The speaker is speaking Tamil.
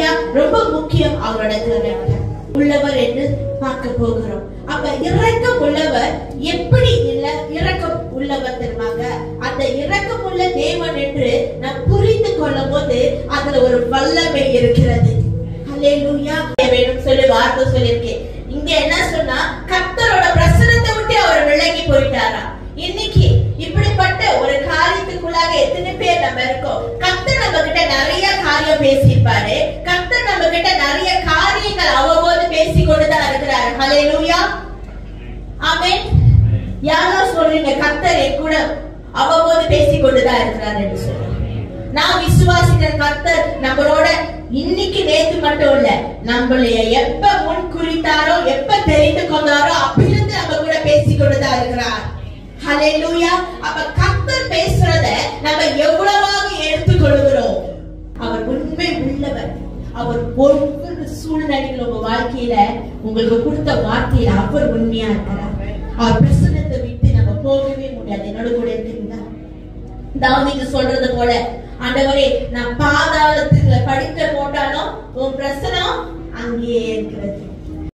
ஹalleluya ரொம்ப முக்கியம் அவரோட கேரக்டர் உள்ளவர் என்று பார்க்க போகிறோம் அப்ப இரக்கம் உள்ளவர் எப்படி இல்ல இரக்கம் உள்ளவர் தெரியுமாங்க அந்த இரக்கம் உள்ள தேவன் என்று நாம் புரிந்து கொள்ளும் போது அதுல ஒரு வல்லமை இருக்கிறது ஹalleluya வேணும் சொல்லி வார்த்தை சொல்லியிருக்கேன் இங்க என்ன சொன்னா கர்த்தரோட பிரசனத்தை விட்டு அவர் விலகி போயிட்டாரா இன்னைக்கு இப்படிப்பட்ட ஒரு காரியத்துக்குள்ளாக எத்தனை பேர் நம்ம இருக்கோம் கர்த்தர் நம்ம கிட்ட நிறைய காரியம் பேசியிருப்பாரு கர்த்தர் நம்ம கிட்ட நிறைய காரியங்கள் அவ்வப்போது பேசி கொண்டுதான் இருக்கிறாரு ஹalleluya ஆமென் யாரோ சொல்றீங்க கர்த்தர் என் கூட அவ்வப்போது பேசி கொண்டுதான் இருக்கிறார் என்று சொல்லி நான் விசுவாசிக்கிற கர்த்தர் நம்மளோட இன்னைக்கு நேத்து மட்டும் இல்ல நம்மளைய எப்ப முன் குறித்தாரோ எப்ப தெரிந்து கொண்டாரோ அப்பிலிருந்து நம்ம கூட பேசி கொண்டுதான் இருக்கிறார் ஹalleluya அப்ப கர்த்தர் பேசுறத நம்ம எவ்வளவாக எடுத்துக்கொள்கிறோம் அவர் உண்மை உள்ளவர் அவர் ஒவ்வொரு சூழ்நிலையில உங்க வாழ்க்கையில உங்களுக்கு கொடுத்த வார்த்தையில அவர் உண்மையா இருக்கிறார் அவர் பிரசனத்தை விட்டு நம்ம போகவே முடியாது என்னோட கூட இருக்கீங்களா தாவீது சொல்றது போல ஆண்டவரே நான் பாத